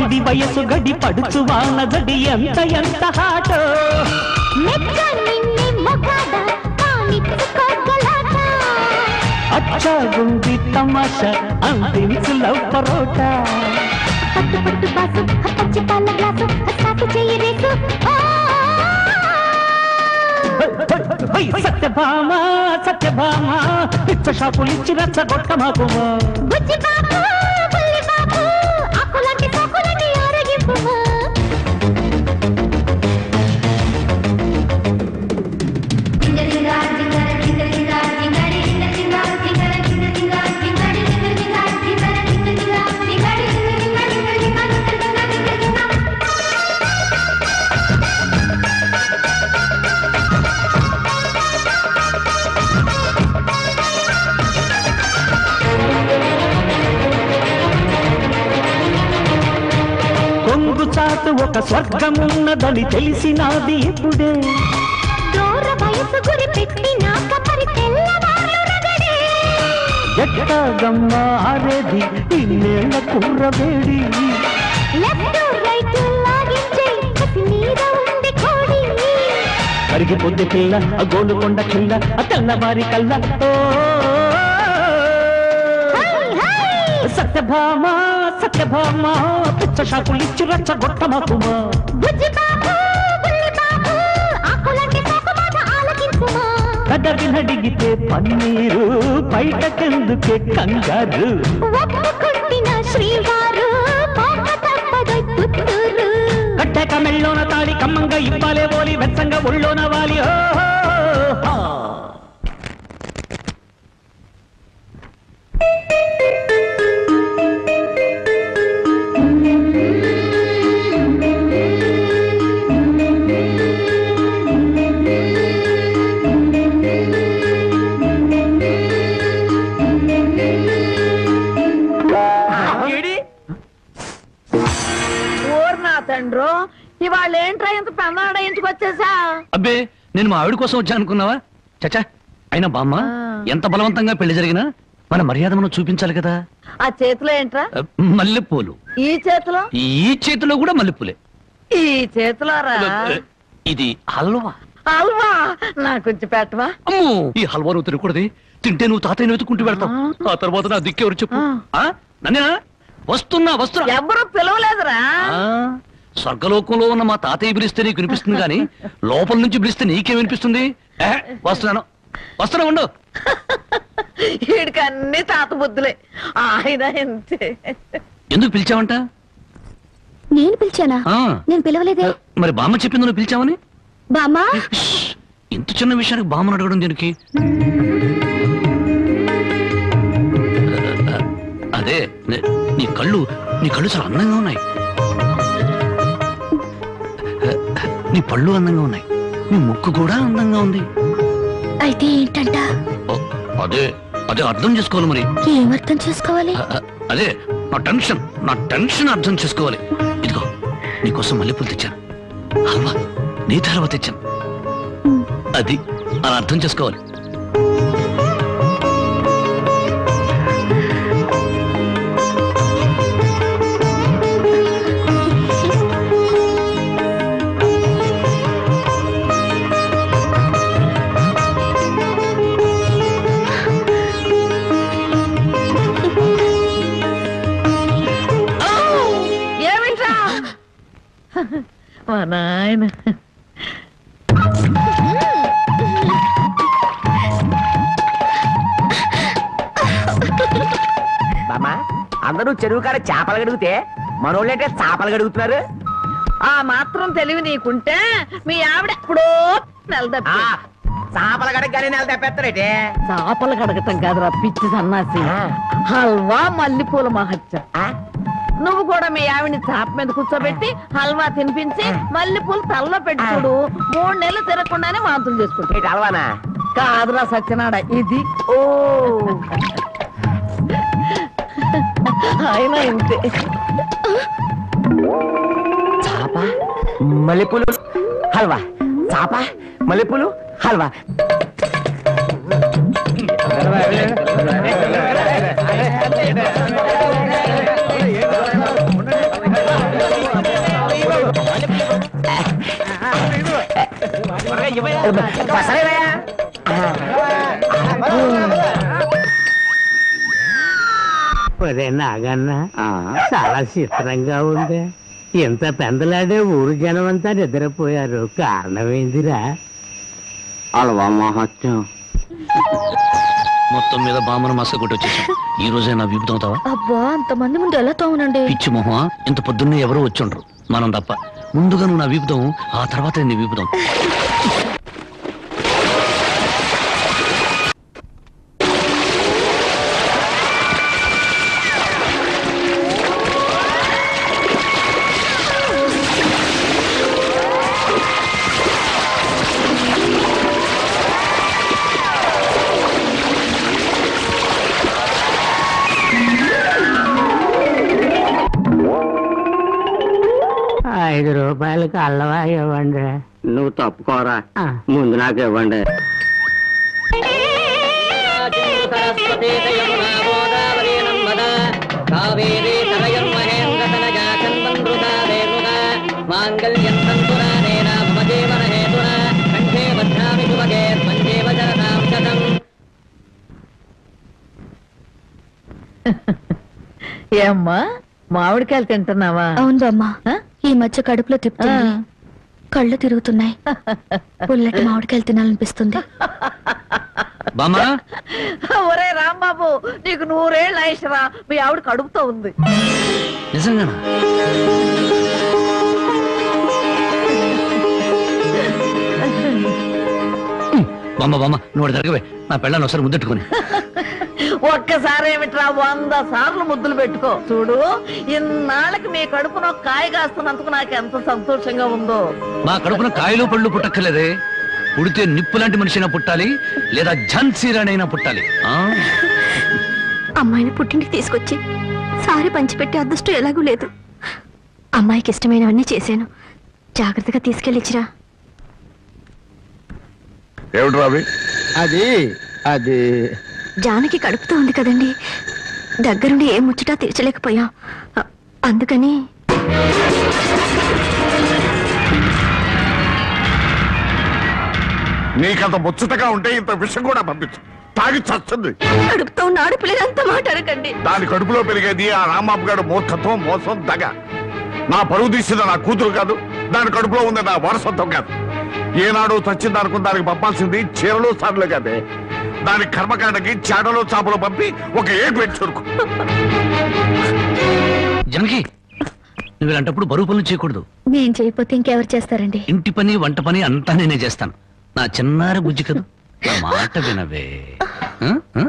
పసిడి వయసు గడి పడుచు వాన జడి ఎంత ఎంత హాటో మెచ్చ నిన్ని మొగాడ కానిచ్చుకోగలట అచ్చాగుంది తమాషా అందించు లవ్ పరోటా పట్టు పట్టు బాసు పచ్చి పాల గ్లాసు స్టార్ట్ చెయ్యి రేసు ఓ హై, సత్యభామ సత్యభామ పిచ్చ షాపులిచ్చి రచ్చగొట్ట మాకుమా బుజ్జి బాబు బుల్లి బాబు ఆకులంటి సాకులంటి ఆరగింపుమా కొంగు చాటు ఒక స్వర్గమున్నదని తెలిసినాది ఇప్పుడే దూర వయసు గురి పెట్టి నాక పరి తెల్లవార్లు రగడే ఎట్టగమ్మ ఆరేది ఇన్నేళ్ల కుర్రవేడి లెఫ్ట్ రైట్ లాగించే కసి మీద ఉంది కోడి కరిగి పొద్దు పిల్ల ఆ గోలుకొండ కిల్ల ఆ తెల్లవారి కల్ల ఓ హై హై సత్యభామ సత్యభామ పిచ్చ షాపులిచ్చి రచ్చగొట్ట మాకుమా బుజ్జి బాబు బుల్లి బాబు ఆకులంటి సాకు మాట ఆలకించుమా కదవి నడిగితే పన్నీరు బయటకెందుకే కంగారు ఒప్పుకుంటిన శ్రీవారు పోక తప్పదొయ్ పుత్తూరు కట్టక మెళ్ళోన తాడి కమ్మంగా ఇవ్వాలే ఓలి వెచ్చంగా ఒళ్ళోన వాలి ఓ హో, హో. ఏడి ఓర్ నా తండ్రు ఇవాళ ఏంట్రా ఇంత పెన్నాడ ఇంటికొచ్చేసా అబ్బే నేను మా ఆవిడ కోసం వచ్చా అనుకున్నావా చచ్చా అయినా బామ్మ ఆ. ఎంత బలవంతంగా పెళ్లి జరిగినా మన మర్యాద మనం చూపించాలి కదా ఆ చేతిలో ఏంట్రా అ, మల్లెపూలు ఈ చేతిలో ఈ చేతిలో కూడా మల్లెపూలే ఈ చేతిలో రా ఇది హల్వా అల్వా నా కొంచెం పెట్టవా అమ్మో ఈ హల్వా నువ్వు తినకూడదు తింటే నువ్వు తాతయ్యని వెతుకుంటూ వెళ్తావు ఆ తర్వాత నా దిక్కెవరు చెప్పు ఆ? నన్నేనా వస్తున్నా వస్తున్నా ఎవరు పిలవలేదురా ఆ, స్వర్గలోకంలో ఉన్న మా తాతయ్య పిలిస్తే నీకు వినిపిస్తుంది కానీ లోపల నుంచి పిలిస్తే నీకేం వినిపిస్తుంది ఏ, వస్తున్నాను వస్తున్నా ఉండు వీడికి అన్ని తాత బుద్ధులే ఆయన ఇంతే ఎందుకు పిలిచావంట నేను పిలిచానా ఆ, నేను పిలవలేదే మరి బామ్మ చెప్పింది నువ్వు పిలిచావని బామ్మా షష్! ఇంత చిన్న విషయానికి బామ్మను అడగడం దీనికి అదే నే- నీ కళ్ళు నీ కళ్ళు చాలా అందంగా ఉన్నాయి నీ పళ్ళు అందంగా ఉన్నాయి నీ ముక్కు కూడా అందంగా ఉంది అయితే ఏంటంట ఓ, అదే అదే అర్థం చేసుకోవాలి మరి ఏమర్థం చేసుకోవాలి అ- అ- అదే నా టెన్షన్ నా టెన్షన్ అర్థం చేసుకోవాలి ఇదిగో నీకోసం మల్లెపూలు తెచ్చాను హల్వా నీ హల్వా తెచ్చాను అది అలా అర్థం చేసుకోవాలి ఏమిట్రా మా నాయన బామ్మా అందరూ చెరువు కాడ చేపలు గడిగితే మనోళ్ళంటే చేపలు గడుగుతున్నారు ఆ మాత్రం తెలివి నీకుంటే మీ ఆవిడ ఎప్పుడో నెలదప్పి ఆ చేపలు గడగగానే నెల తెప్పేస్తారేటే చేపలు కడగటం కాదురా పిచ్చి సన్నాసి ఆ. హల్వా మల్లెపూల మహత్యం ఆ? నువ్వు కూడా మీ ఆవిడ్ని చాప మీద కూర్చోబెట్టి హల్వా తినిపించి మల్లెపూలు తల్లో పెట్టి చూడు మూడు నెలలు తిరగకుండానే వాంతులు చేసుకుంటాడు ఏంటి అలవానా కాదురా సత్యనాడ ఇది ఓ ఆయన ఇంతే చాప మల్లెపూలు హల్వా చాప మల్లెపూలు హల్వా త్వరగా ఇవ్వయ్యా. వస్తలేదయ్యా. ఒరే నాగన్న చాలా చిత్రంగా ఉంది ఇంత పెందలాడే ఊరు జనం అంతా నిద్రపోయారు కారణం ఏందిరా అలవా మహత్యం మొత్తం మీద బామ్మను మసక కొట్టి వచ్చేసాం ఈ రోజే నా వీపు తోముతావా అబ్బా అంతమంది ముందు ఎలా తోమనండి పిచ్చి మొహమా ఇంత పొద్దున్నే ఎవరో వచ్చుండ్రు మనం తప్ప ముందుగా నువ్వు నా వీపుతాం ఆ తర్వాత నీ వీపుతాం ఐదు రూపాయలకి అల్లవా ఇవ్వండి నువ్వు తప్పుకోరా ఆ. ముందు నాకు ఇవ్వండి ఏమ్మా మామిడికాయలు తింటున్నావా అవును బామ్మ ఆ? ఈ మధ్య కడుపులో తిప్పుతుంది ఆ. కళ్ళు తిరుగుతున్నాయి పుల్లటి మామిడికాయలు తినాలనిపిస్తుంది బామ్మా ఒరే రాంబాబు నీకు నూరేళ్ళు ఆయుషరా మీ ఆవిడ కడుపుతో ఉంది నిజంగానా బామ్మ బామ్మ నువ్వు అటు జరగవే నా పెళ్ళాన్ని ఒకసారి ముద్దెట్టుకుని ఒక్కసారి ఏమిట్రా వంద సార్లు ముద్దులు పెట్టుకో చూడు ఇన్నాళ్ళకి మీ కడుపున ఒక కాయ కాస్తున్నందుకు నాకు ఎంత సంతోషంగా ఉందో మా కడుపున కాయలు పళ్ళు పుట్టక్కర్లేదే పుడితే నిప్పు లాంటి మనిషినా పుట్టాలి లేదా ఝాన్సీరానైనా పుట్టాలి ఆ అమ్మాయిని పుట్టింటికి తీసుకొచ్చి సారి పంచిపెట్టే అదృష్టం ఎలాగూ లేదు అమ్మాయికి ఇష్టమైనవన్నీ చేశాను జాగ్రత్తగా తీసుకెళ్ళిచ్చిరా ఏమిటి రావి అది అది జానకి కడుపుతో ఉంది కదండి దగ్గరుండి ఏ ముచ్చటా తీర్చలేకపోయాం అ- అందుకని నీకంత ముచ్చటగా ఉంటే ఇంత విషం కూడా పంపించు తాగి చస్తుంది కడుపుతో ఉన్న ఆడపిల్లని అంత మాట అనకండి దాని కడుపులో పెరిగేది ఆ రాంబాబు గారు మూర్ఖత్వం మోసం దగ నా పరువు తీసిన నా కూతురు కాదు దాని కడుపులో ఉంది నా వారసత్వం కాదు ఏనాడు చచ్చింది అనుకున్న దానికి పంపాల్సింది చీరలు సార్లు కాదే దాని కర్మకాండకి చాడలో చాపలు పంపి ఒక ఏడు పెట్టి చురుకు జనకి నువ్వు ఇలాంటప్పుడు బరువు పనులు చేయకూడదు నేను చేయకపోతే ఇంకెవరు చేస్తారండి ఇంటి పని వంట పని అంతా నేనే చేస్తాను నా చిన్నారి బుజ్జి కదూ నా మాట వినవే ఆ? ఆ?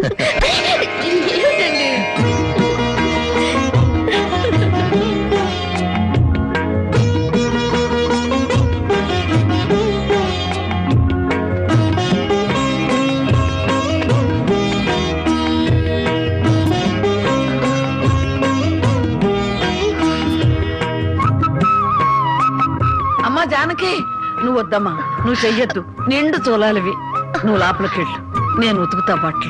అమ్మా జానకి నువ్వు వద్దమ్మా నువ్వు చెయ్యొద్దు నిండు చూలాలివి నువ్వు లోపలికెళ్ళు నేను ఉతుకుతా బట్టలు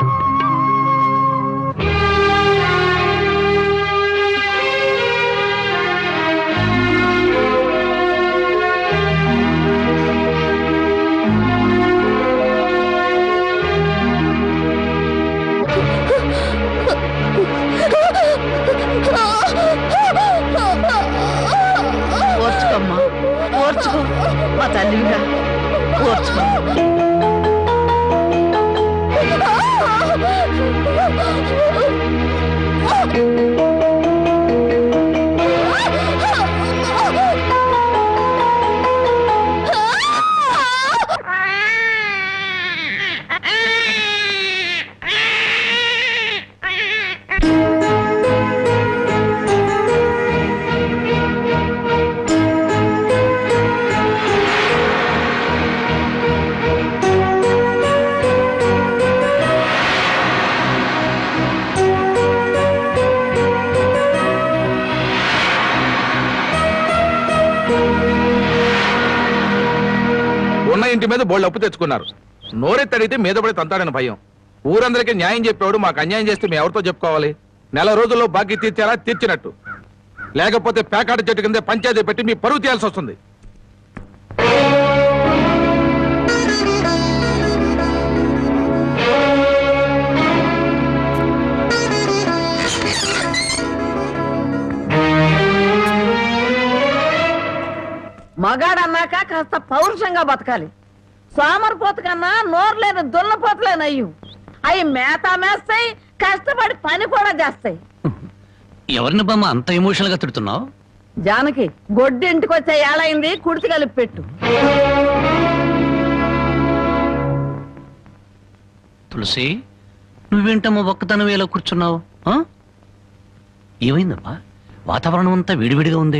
ఓర్చుకోమ్మా ఓర్చుకో మా తల్లిగా ఓర్చుకో ఉన్న ఇంటి మీద బోళ్ళు అప్పు తెచ్చుకున్నారు నోరెత్తడితే మీద పడి తంతాడని భయం ఊరందరికీ న్యాయం చెప్పేవాడు మాకు అన్యాయం చేస్తే మేము ఎవరితో చెప్పుకోవాలి నెల రోజుల్లో బాకీ తీర్చారా తీర్చినట్టు లేకపోతే పేకాట చెట్టు కింద పంచాయతీ పెట్టి మీ పరువు తీయాల్సి వస్తుంది మగాడన్నాక కాస్త పౌరుషంగా బతకాలి సోమరిపోతు కన్నా నోరు లేని దున్నపోతులేనయ్యు అవి మేత మేస్తాయి కష్టపడి పని కూడా చేస్తాయి ఎవరిని బామ్మ అంత ఎమోషనల్ గా తిడుతున్నావు జానకి గొడ్డు ఇంటికి వచ్చే ఏళైంది కుడితి కలిపి పెట్టు తులసి నువ్వేంటమ్మా ఒక్కతనం ఇలా కూర్చున్నావు ఆ? ఏమైందమ్మా వాతావరణం అంతా వేడివేడిగా ఉంది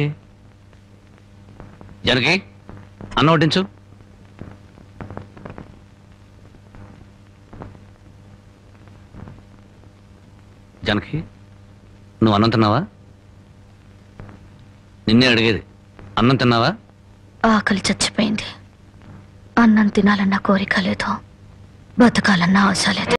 జనకి అన్న వడ్డించు జనకి నువ్వు అన్నం తిన్నావా నిన్నే అడిగేది అన్నం తిన్నావా ఆకలి చచ్చిపోయింది అన్నం తినాలన్న కోరిక లేదు బతకాలన్న ఆశ లేదు